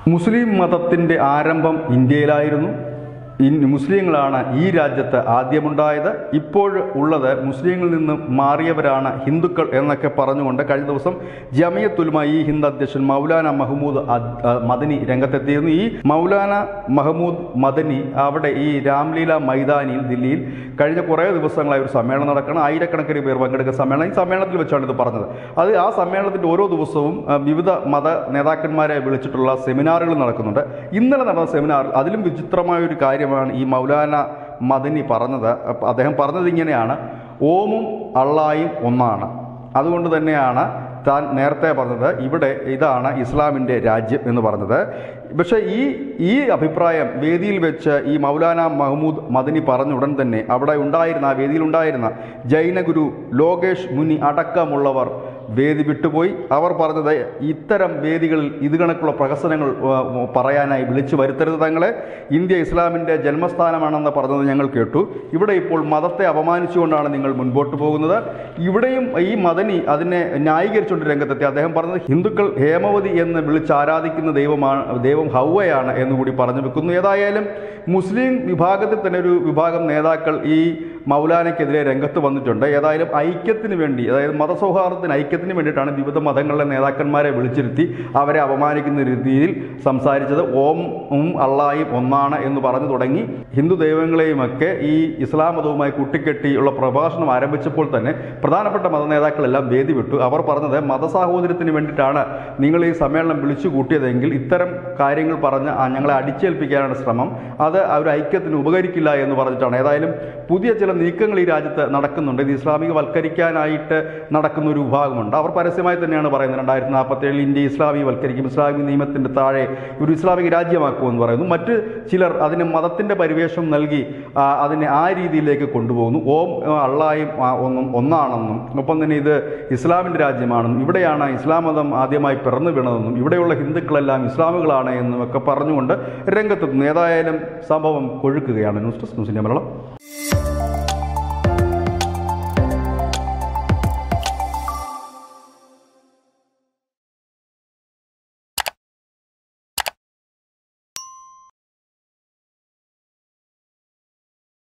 മുസ്ലിം മതത്തിൻ്റെ ആരംഭം ഇന്ത്യയിലായിരുന്നു ഇൻ മുസ്ലിങ്ങളാണ് ഈ രാജ്യത്ത് ആദ്യമുണ്ടായത് ഇപ്പോൾ ഉള്ളത് മുസ്ലിങ്ങളിൽ നിന്ന് മാറിയവരാണ് ഹിന്ദുക്കൾ എന്നൊക്കെ പറഞ്ഞുകൊണ്ട് കഴിഞ്ഞ ദിവസം ജമിയത്തുൽമ ഈ ഹിന്ദ് അധ്യക്ഷൻ മൗലാന മഹ്മൂദ് അദ്- അഹ് മദനി രംഗത്തെത്തിയിരുന്നു ഈ മൗലാന മഹ്മൂദ് മദനി അവിടെ ഈ രാംലീല മൈതാനിയിൽ ദില്ലിയിൽ കഴിഞ്ഞ കുറേ ദിവസങ്ങളായി ഒരു സമ്മേളനം നടക്കണം ആയിരക്കണക്കിന് പേർ പങ്കെടുക്കുന്ന സമ്മേളനം ഈ സമ്മേളനത്തിൽ വെച്ചാണ് ഇത് പറഞ്ഞത് അത് ആ സമ്മേളനത്തിൻ്റെ ഓരോ ദിവസവും ആ, വിവിധ മത നേതാക്കന്മാരെ വിളിച്ചിട്ടുള്ള സെമിനാറുകൾ നടക്കുന്നുണ്ട് ഇന്നലെ നടന്ന സെമിനാറിൽ അതിലും വിചിത്രമായ ഒരു കാര്യമാണ് ഈ മൗലാന മദനി പറഞ്ഞത് അപ്പ- അദ്ദേഹം പറഞ്ഞത് ഇങ്ങനെയാണ് ഓമും അള്ളായും ഒന്നാണ് അതുകൊണ്ട് തന്നെയാണ് താൻ നേരത്തെ പറഞ്ഞത് ഇവിടെ ഇതാണ് ഇസ്ലാമിൻ്റെ രാജ്യം എന്ന് പറഞ്ഞത് പക്ഷേ ഈ ഈ അഭിപ്രായം വേദിയിൽ വെച്ച് ഈ മൗലാന മഹ്മൂദ് മദനി പറഞ്ഞ ഉടൻ തന്നെ അവിടെ ഉണ്ടായിരുന്ന ആ വേദിയിൽ ഉണ്ടായിരുന്ന ജൈനഗുരു ലോകേഷ് മുനി അടക്കമുള്ളവർ വേദി വിട്ടുപോയി അവർ പറഞ്ഞത് ഇത്തരം വേദികളിൽ ഇത് കണക്കുള്ള പ്രഹസനങ്ങൾ ആ, പറയാനായി വിളിച്ചു വരുത്തരുത് തങ്ങളെ ഇന്ത്യ ഇസ്ലാമിൻ്റെ ജന്മസ്ഥാനമാണെന്ന് പറഞ്ഞത് ഞങ്ങൾ കേട്ടു ഇവിടെ ഇപ്പോൾ മതത്തെ അപമാനിച്ചുകൊണ്ടാണ് നിങ്ങൾ മുൻപോട്ട് പോകുന്നത് ഇവിടെയും ഈ മദനി അതിനെ ന്യായീകരിച്ചുകൊണ്ട് രംഗത്തെത്തി അദ്ദേഹം പറഞ്ഞത് ഹിന്ദുക്കൾ ഹേമവതി എന്ന് വിളിച്ച് ആരാധിക്കുന്ന ദൈവമാണ് ദൈവം ഹൗവയാണ് എന്നുകൂടി പറഞ്ഞു വെക്കുന്നു ഏതായാലും മുസ്ലിം വിഭാഗത്തിൽ തന്നെ ഒരു വിഭാഗം നേതാക്കൾ ഈ മൗലാനയ്ക്കെതിരെ രംഗത്ത് വന്നിട്ടുണ്ട് ഏതായാലും ഐക്യത്തിന് വേണ്ടി അതായത് മതസൗഹാർദ്ദത്തിന് ഐക്യത്തിന് വേണ്ടിയിട്ടാണ് വിവിധ മതങ്ങളിലെ നേതാക്കന്മാരെ വിളിച്ചിരുത്തി അവരെ അപമാനിക്കുന്ന രീതിയിൽ സംസാരിച്ചത് ഓം ഉം അള്ളായും ഒന്നാണ് എന്ന് പറഞ്ഞു തുടങ്ങി ഹിന്ദു ദൈവങ്ങളെയുമൊക്കെ ഈ ഇസ്ലാം മതവുമായി കൂട്ടിക്കെട്ടിയുള്ള പ്രഭാഷണം ആരംഭിച്ചപ്പോൾ തന്നെ പ്രധാനപ്പെട്ട മത നേതാക്കളെല്ലാം വേദി വിട്ടു അവർ പറഞ്ഞത് മതസാഹോദര്യത്തിന് വേണ്ടിയിട്ടാണ് നിങ്ങൾ ഈ സമ്മേളനം വിളിച്ചു കൂട്ടിയതെങ്കിൽ ഇത്തരം കാര്യങ്ങൾ പറഞ്ഞ് ആ ഞങ്ങളെ അടിച്ചേൽപ്പിക്കാനാണ് ശ്രമം അത് ആ ഒരു ഐക്യത്തിന് ഉപകരിക്കില്ല എന്ന് പറഞ്ഞിട്ടാണ് ഏതായാലും പുതിയ ചില നീക്കങ്ങൾ ഈ രാജ്യത്ത് നടക്കുന്നുണ്ട് ഇത് ഇസ്ലാമികവൽക്കരിക്കാനായിട്ട് നടക്കുന്ന ഒരു വിഭാഗമുണ്ട് അവർ പരസ്യമായി തന്നെയാണ് പറയുന്നത് രണ്ടായിരത്തി നാൽപ്പത്തേഴിൽ ഇന്ത്യ ഇസ്ലാമികവൽക്കരിക്കും ഇസ്ലാമിക നിയമത്തിൻ്റെ താഴെ ഒരു ഇസ്ലാമിക രാജ്യമാക്കുമെന്ന് പറയുന്നു മറ്റ് ചിലർ അതിന് മതത്തിൻ്റെ പരിവേഷം നൽകി ആ, അതിനെ ആ രീതിയിലേക്ക് കൊണ്ടുപോകുന്നു ഓം ആ, അള്ളായും ആ, ഒന്നും ഒന്നാണെന്നും ഒപ്പം തന്നെ ഇത് ഇസ്ലാമിൻ്റെ രാജ്യമാണെന്നും ഇവിടെയാണ് ഇസ്ലാം മതം ആദ്യമായി പിറന്നു വീണതെന്നും ഇവിടെയുള്ള ഹിന്ദുക്കളെല്ലാം ഇസ്ലാമുകളാണ് എന്നും ഒക്കെ പറഞ്ഞുകൊണ്ട് രംഗത്തെത്തുന്നു ഏതായാലും സംഭവം കൊഴുക്കുകയാണ് ന്യൂസ് ഡെസ്ക് ന്യൂസിൻ്റെ മലയാളം